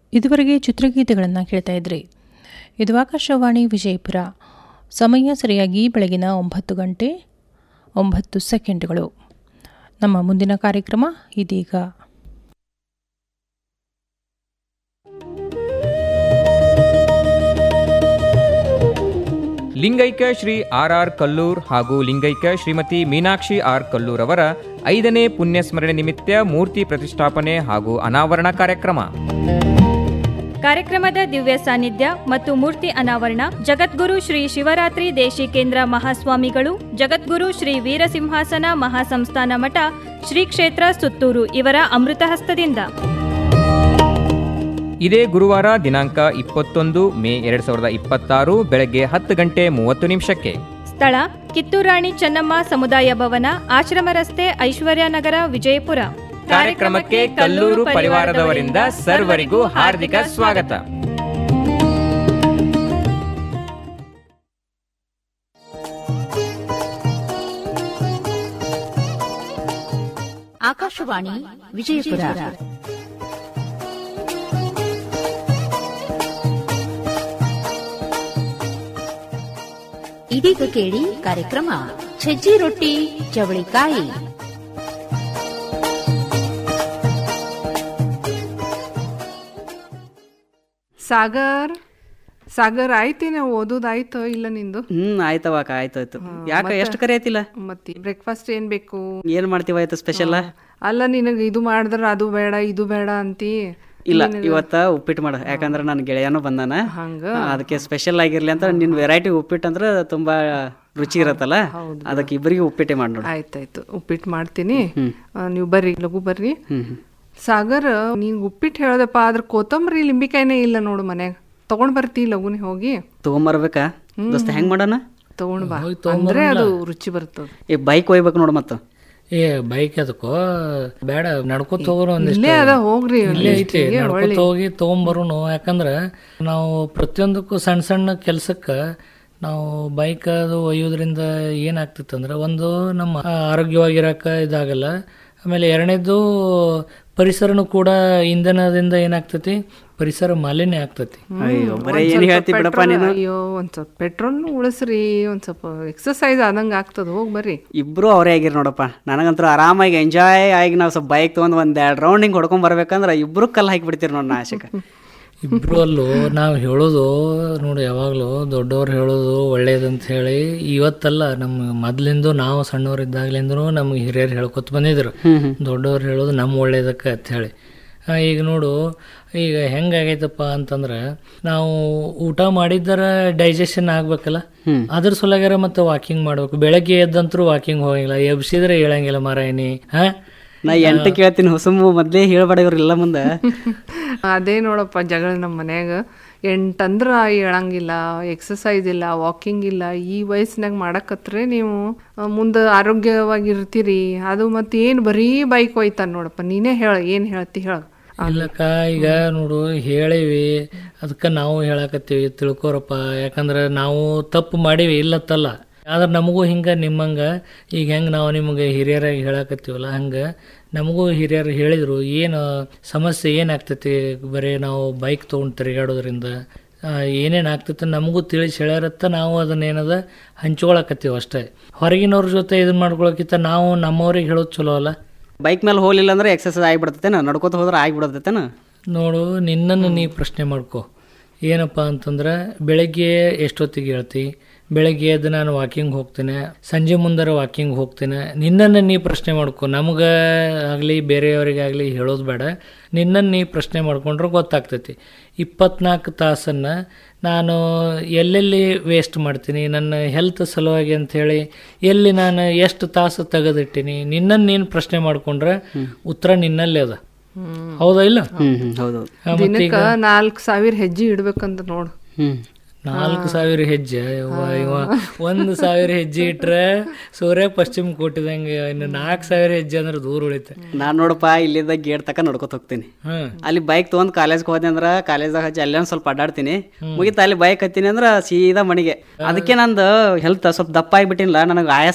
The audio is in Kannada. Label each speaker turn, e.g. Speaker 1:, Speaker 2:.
Speaker 1: ಇದುವರೆಗೆ ಚಿತ್ರಗೀತೆಗಳನ್ನು ಕೇಳ್ತಾ ಇದ್ರಿ ಇದು ಆಕಾಶವಾಣಿ ವಿಜಯಪುರ ಸಮಯ ಸರಿಯಾಗಿ ಬೆಳಗಿನ ಒಂಬತ್ತು ಗಂಟೆ ಒಂಬತ್ತು ಸೆಕೆಂಡ್ಗಳು ನಮ್ಮ ಮುಂದಿನ ಕಾರ್ಯಕ್ರಮ ಇದೀಗ
Speaker 2: ಲಿಂಗೈಕ್ಯ ಶ್ರೀ ಆರ್ ಆರ್ ಕಲ್ಲೂರ್ ಹಾಗೂ ಲಿಂಗೈಕ್ಯ ಶ್ರೀಮತಿ ಮೀನಾಕ್ಷಿ ಆರ್ ಕಲ್ಲೂರ್ ಅವರ ಐದನೇ ಪುಣ್ಯಸ್ಮರಣೆ ನಿಮಿತ್ತ ಮೂರ್ತಿ ಪ್ರತಿಷ್ಠಾಪನೆ ಹಾಗೂ ಅನಾವರಣ ಕಾರ್ಯಕ್ರಮ
Speaker 3: ಕಾರ್ಯಕ್ರಮದ ದಿವ್ಯ ಸಾನ್ನಿಧ್ಯ ಮತ್ತು ಮೂರ್ತಿ ಅನಾವರಣ ಜಗದ್ಗುರು ಶ್ರೀ ಶಿವರಾತ್ರಿ ದೇಶಿಕೇಂದ್ರ ಮಹಾಸ್ವಾಮಿಗಳು ಜಗದ್ಗುರು ಶ್ರೀ ವೀರಸಿಂಹಾಸನ ಮಹಾಸಂಸ್ಥಾನ ಮಠ ಶ್ರೀ ಕ್ಷೇತ್ರ ಸುತ್ತೂರು ಇವರ ಅಮೃತಹಸ್ತದಿಂದ
Speaker 2: ಇದೇ ಗುರುವಾರ ದಿನಾಂಕ ಇಪ್ಪತ್ತೊಂದು ಮೇ ಎರಡ್ ಸಾವಿರದ ಇಪ್ಪತ್ತಾರು ಬೆಳಗ್ಗೆ ಹತ್ತು ಗಂಟೆ ಮೂವತ್ತು ನಿಮಿಷಕ್ಕೆ
Speaker 3: ಸ್ಥಳ ಕಿತ್ತೂರಾಣಿ ಚೆನ್ನಮ್ಮ ಸಮುದಾಯ ಭವನ ಆಶ್ರಮ ರಸ್ತೆ ಐಶ್ವರ್ಯನಗರ ವಿಜಯಪುರ
Speaker 2: ಕಾರ್ಯಕ್ರಮಕ್ಕೆ ಕಲ್ಲೂರು ಪರಿವಾರದವರಿಂದ ಸರ್ವರಿಗೂ ಹಾರ್ದಿಕ ಸ್ವಾಗತ
Speaker 4: ಆಕಾಶವಾಣಿ ವಿಜಯಪುರ ಇದೀಗ ಕೇಳಿ ಕಾರ್ಯಕ್ರಮ ಸಜ್ಜಿ ರೊಟ್ಟಿ ಚವಳಿಕಾಯಿ
Speaker 5: ಸಾಗರ್ ಸಾಗರ್ ಆಯ್ತೇನೆ ಓದೋದಾಯ್ತೋ ಇಲ್ಲ ನಿಂದು
Speaker 6: ಹ್ಮ್ ಆಯ್ತವಾಕ ಆಯ್ತಾಯ್ತು ಯಾಕ ಎಷ್ಟು ಕರೆ ಆಯ್ತಿಲ್ಲ
Speaker 5: ಮತ್ತೆ ಬ್ರೇಕ್ಫಾಸ್ಟ್ ಏನ್ ಬೇಕು
Speaker 6: ಏನ್ ಮಾಡ್ತೀವ ಆಯ್ತು ಸ್ಪೆಷಲ್
Speaker 5: ಅಲ್ಲ ನಿನಗೆ ಇದು ಮಾಡಿದ್ರ ಅದು ಬೇಡ ಇದು ಬೇಡ ಅಂತಿ
Speaker 6: ಇಲ್ಲ ಇವತ್ತ ಉಪ್ಪಿಟ್ಟು ಮಾಡು ಯಾಕಂದ್ರ ನನ್ನ ಗೆಳೆಯನೂ ಬಂದಾನ
Speaker 5: ಹಂಗ
Speaker 6: ಅದಕ್ಕೆ ಸ್ಪೆಷಲ್ ಆಗಿರ್ಲಿ ಅಂತ ನಿನ್ ವೆರೈಟಿ ಉಪ್ಪಿಟ್ಟು ಅಂದ್ರೆ ತುಂಬಾ ರುಚಿ ಇರತ್ತಲ್ಲ ಅದಕ್ಕೆ ಇಬ್ಬರಿಗೆ ಉಪ್ಪಿಟ್ಟೆ ಮಾಡಿ ನೋಡು
Speaker 5: ಆಯ್ತಾಯ್ತು ಉಪ್ಪಿಟ್ಟು ಮಾಡ್ತೀನಿ ಆ, ನೀವು ಬರ್ರಿ ಲಘು ಬರ್ರಿ ಸಾಗರ್ ನೀನ್ ಉಪ್ಪಿಟ್ಟು ಹೇಳ್ದಪ್ಪ ಆದ್ರ ಕೊತ್ತಂಬರಿ ಲಿಂಬಿಕಾಯಿನೇ ಇಲ್ಲ ನೋಡು ಮನ್ಯಾಗ ತಗೊಂಡ್ ಬರ್ತಿ ಲಘುನೆ ಹೋಗಿ
Speaker 6: ತಗೊಂಬರ್ಬೇಕಾ ದೋಸ್ತ ಹೆಂಗ್ ಮಾಡೋಣ
Speaker 5: ತಗೊಂಡ್ ಬಾ ಅಂದ್ರೆ ಅದು ರುಚಿ ಬರ್ತದ
Speaker 6: ಈ ಬೈಕ್ ಒಯ್ಬೇಕು ನೋಡು ಮತ್ತ
Speaker 7: ಏ ಬೈಕ್ ಅದಕ್ಕೋ ಬೇಡ ನಡ್ಕೋತ ಹೋಗೋರು ಒಂದಿಷ್ಟು
Speaker 5: ಇಲ್ಲೇ ಅದ ಹೋಗ್ರಿ
Speaker 7: ಇಲ್ಲೇ ಐತಿ ನಡ್ಕೋತ ಹೋಗಿ ತಗೊಂಬರೋನು ಯಾಕಂದ್ರ ನಾವು ಪ್ರತಿಯೊಂದಕ್ಕೂ ಸಣ್ಣ ಸಣ್ಣ ಕೆಲ್ಸಕ್ಕ ನಾವು ಬೈಕ್ ಅದು ಒಯ್ಯೋದ್ರಿಂದ ಏನಾಗ್ತಿತ್ತಂದ್ರೆ ಒಂದು ನಮ್ಮ ಆರೋಗ್ಯವಾಗಿರಕ ಇದಾಗಲ್ಲ ಆಮೇಲೆ ಎರಡನೇದು ಪರಿಸರನು ಕೂಡ ಇಂಧನದಿಂದ ಏನಾಗ್ತತಿ ಪರಿಸರ ಮಾಲಿನ್ಯ ಆಗ್ತತಿ
Speaker 6: ಅಯ್ಯೋ ಬರೇ ಏನ್ ಹೇಳ್ತಿ ಬಿಡಪ್ಪ ನೀನು
Speaker 5: ಅಯ್ಯೋ ಒಂದ್ ಸ್ವಲ್ಪ ಪೆಟ್ರೋಲ್ ಉಳಿಸ್ರಿ ಒಂದ್ ಸ್ವಲ್ಪ ಎಕ್ಸರ್ಸೈಸ್ ಆದಂಗ ಆಗ್ತದ ಹೋಗ್ ಬರ್ರಿ
Speaker 6: ಇಬ್ರು ಅವರೇ ಆಗಿರ್ ನೋಡಪ್ಪ ನನಗಂತೂ ಆರಾಮಾಗಿ ಎಂಜಾಯ್ ಆಗಿ ನಾವು ಸ್ವಲ್ಪ ಬೈಕ್ ತಗೊಂಡ್ ಒಂದ್ ಎರಡ್ ರೌಂಡ್ ಹಿಂಗ್ ಹೊಡ್ಕೊಂಡ್ ಬರ್ಬೇಕಂದ್ರ ಇಬ್ರು ಕಲ್ಲು ಹಾಕಿ ಬಿಡ್ತೀರಿ ನೋಡ್ ನಾ ಆಶಕ
Speaker 7: ಇಬ್ರು ಅಲ್ಲೂ ನಾವು ಹೇಳೋದು ನೋಡಿ ಯಾವಾಗಲೂ ದೊಡ್ಡವ್ರು ಹೇಳೋದು ಒಳ್ಳೇದಂತ ಹೇಳಿ ಇವತ್ತಲ್ಲ ನಮ್ಮ ಮೊದ್ಲಿಂದ ನಾವು ಸಣ್ಣವರಿದ್ದಾಗ್ಲಿಂದನೂ ನಮ್ಗೆ ಹಿರಿಯರು ಹೇಳ್ಕೊತ ಬಂದಿದ್ರು ದೊಡ್ಡವ್ರು ಹೇಳೋದು ನಮ್ಮ ಒಳ್ಳೇದಕ್ಕೆ ಅಂತ ಹೇಳಿ ಆ, ಈಗ ನೋಡು ಈಗ ಹೆಂಗಾಗೈತಪ್ಪ ಅಂತಂದ್ರೆ ನಾವು ಊಟ ಮಾಡಿದ್ದರ ಡೈಜೆಷನ್ ಆಗ್ಬೇಕಲ್ಲ ಅದ್ರ ಸಲಗಾರ ಮತ್ತೆ ವಾಕಿಂಗ್ ಮಾಡ್ಬೇಕು ಬೆಳಗ್ಗೆ ಎದ್ದಂತರೂ ವಾಕಿಂಗ್ ಹೋಗಿಲ್ಲ ಎಬ್ಸಿದ್ರೆ ಹೇಳಂಗಿಲ್ಲ ಮಾರಾಯನಿ ಹಾ
Speaker 6: ನಾ ಎಂಟು ಕೇಳ್ತೀನಿ ಹುಸುಮು ಮೊದ್ಲೇ ಹೇಳ್ಬೇಡ ಇವ್ರಿಲ್ಲ ಮುಂದೆ
Speaker 5: ಅದೇ ನೋಡಪ್ಪ ಜಗಳ ನಮ್ಮ ಮನ್ಯಾಗ ಎಂಟಂದ್ರ ಹೇಳಂಗಿಲ್ಲ ಎಕ್ಸಸೈಸ್ ಇಲ್ಲ ವಾಕಿಂಗ್ ಇಲ್ಲ ಈ ವಯಸ್ಸಿನಾಗ ಮಾಡಕತ್ರೆ ನೀವು ಮುಂದೆ ಆರೋಗ್ಯವಾಗಿರ್ತೀರಿ ಅದು ಮತ್ತೆ ಏನು ಬರೀ ಬೈಕ್ ಒಯ್ತಾನ ನೋಡಪ್ಪ ನೀನೇ ಹೇಳ ಏನು ಹೇಳ್ತಿ ಹೇಳ
Speaker 7: ಇಲ್ಲಕ್ಕ ಈಗ ನೋಡು ಹೇಳಿವಿ ಅದಕ್ಕೆ ನಾವು ಹೇಳಕತ್ತೀವಿ ತಿಳ್ಕೊರಪ್ಪ ಯಾಕಂದ್ರೆ ನಾವು ತಪ್ಪು ಮಾಡೀವಿ ಇಲ್ಲತ್ತಲ್ಲ ಆದ್ರೆ ನಮಗೂ ಹಿಂಗೆ ನಿಮ್ಮಂಗ ಈಗ ಹೆಂಗೆ ನಾವು ನಿಮಗೆ ಹಿರಿಯರಾಗಿ ಹೇಳಕತ್ತೀವಲ್ಲ ಹಂಗೆ ನಮಗೂ ಹಿರಿಯರು ಹೇಳಿದರು ಏನು ಸಮಸ್ಯೆ ಏನಾಗ್ತೈತಿ ಬರೀ ನಾವು ಬೈಕ್ ತೊಗೊಂಡು ತಿರುಗಾಡೋದ್ರಿಂದ ಏನೇನು ಆಗ್ತೈತೆ ನಮಗೂ ತಿಳಿಸಿ ಹೇಳ್ಯಾರತ್ತ ನಾವು ಅದನ್ನೇನದ ಹಂಚ್ಕೊಳಕತ್ತೀವಿ ಅಷ್ಟೇ ಹೊರಗಿನವ್ರ ಜೊತೆ ಇದನ್ನ ಮಾಡ್ಕೊಳಕ್ಕಿಂತ ನಾವು ನಮ್ಮವ್ರಿಗೆ ಹೇಳೋದು ಚಲೋ ಅಲ್ಲ
Speaker 6: ಬೈಕ್ ಮೇಲೆ ಹೋಗ್ಲಿಲ್ಲ ಅಂದ್ರೆ ಎಕ್ಸರ್ಸೈಸ್ ಆಗಿಬಿಡ್ತೈತೇನ ನಡ್ಕೋತ ಹೋದ್ರೆ ಆಗಿಬಿಡತೈತೇನ
Speaker 7: ನೋಡು ನಿನ್ನನ್ನು ನೀ ಪ್ರಶ್ನೆ ಮಾಡ್ಕೊ ಏನಪ್ಪ ಅಂತಂದ್ರೆ ಬೆಳಗ್ಗೆ ಎಷ್ಟೊತ್ತಿಗೆ ಹೇಳ್ತಿ ಬೆಳಗ್ಗೆ ಎದ್ದು ನಾನು ವಾಕಿಂಗ್ ಹೋಗ್ತೇನೆ ಸಂಜೆ ಮುಂದರ ವಾಕಿಂಗ್ ಹೋಗ್ತೇನೆ ನಿನ್ನನ್ನು ನೀ ಪ್ರಶ್ನೆ ಮಾಡ್ಕೊ ನಮ್ಗೆ ಆಗಲಿ ಬೇರೆಯವರಿಗಾಗಲಿ ಹೇಳೋದು ಬೇಡ ನಿನ್ನನ್ನು ನೀ ಪ್ರಶ್ನೆ ಮಾಡ್ಕೊಂಡ್ರೆ ಗೊತ್ತಾಗ್ತೈತಿ ಇಪ್ಪತ್ನಾಲ್ಕು ತಾಸನ್ನು ನಾನು ಎಲ್ಲೆಲ್ಲಿ ವೇಸ್ಟ್ ಮಾಡ್ತೀನಿ ನನ್ನ ಹೆಲ್ತ್ ಸಲುವಾಗಿ ಅಂಥೇಳಿ ಎಲ್ಲಿ ನಾನು ಎಷ್ಟು ತಾಸು ತೆಗೆದಿಟ್ಟಿನಿ ನಿನ್ನನ್ನು ನೀನು ಪ್ರಶ್ನೆ ಮಾಡ್ಕೊಂಡ್ರೆ ಉತ್ತರ ನಿನ್ನಲ್ಲೇ ಅದ ಹೌದಾ ಇಲ್ಲ
Speaker 6: ಹ್ಮ್ ಹ್ಮ್ ಹೌದೌದು
Speaker 7: ಆ, ಮತ್ತೆ
Speaker 5: ದಿನಕ್ಕ ನಾಲ್ಕು ಸಾವಿರ ಹೆಜ್ಜೆ ಇಡ್ಬೇಕಂತ ನೋಡು
Speaker 6: ಹ್ಮ್
Speaker 7: ನಾಲ್ಕು ಸಾವಿರ ಹೆಜ್ಜೆ ಯವ್ವ ಇವ ಒಂದು ಸಾವಿರ ಹೆಜ್ಜೆ ಇಟ್ರೆ ಸೂರ್ಯ ಪಶ್ಚಿಮ ಕೊಟ್ಟಿದಂಗೆ ಇನ್ನು ನಾಲ್ಕು ಸಾವಿರ ಹೆಜ್ಜೆ ಅಂದ್ರೆ ದೂರ ಉಳಿತೆ
Speaker 6: ನಾನ್ ನೋಡಪ್ಪ ಇಲ್ಲಿಂದ ಗೇಟ್ ತಕ ನಡ್ಕೋತ ಹೋಗ್ತೀನಿ
Speaker 7: ಹ್ಮ್
Speaker 6: ಅಲ್ಲಿ ಬೈಕ್ ತಗೊಂಡ್ ಕಾಲೇಜ್ಗೆ ಹೋದೆ ಅಂದ್ರ ಕಾಲೇಜ್ದಾಗ ಹಚ್ಚಿ ಅಲ್ಲೇ ಒಂದ್ ಸ್ವಲ್ಪ ಅಡ್ಡಾಡ್ತೀನಿ ಮುಗಿತ ಅಲ್ಲಿ ಬೈಕ್ ಹತ್ತೀನಿ ಅಂದ್ರ ಸೀದಾ ಮನೆಗೆ ಅದಕ್ಕೆ ನಂದು ಹೆಲ್ತ್ ಸ್ವಲ್ಪ ದಪ್ಪ ಆಗಿಬಿಟ್ಟಿಲ್ಲ ನನಗೆ ಆಯಾಸ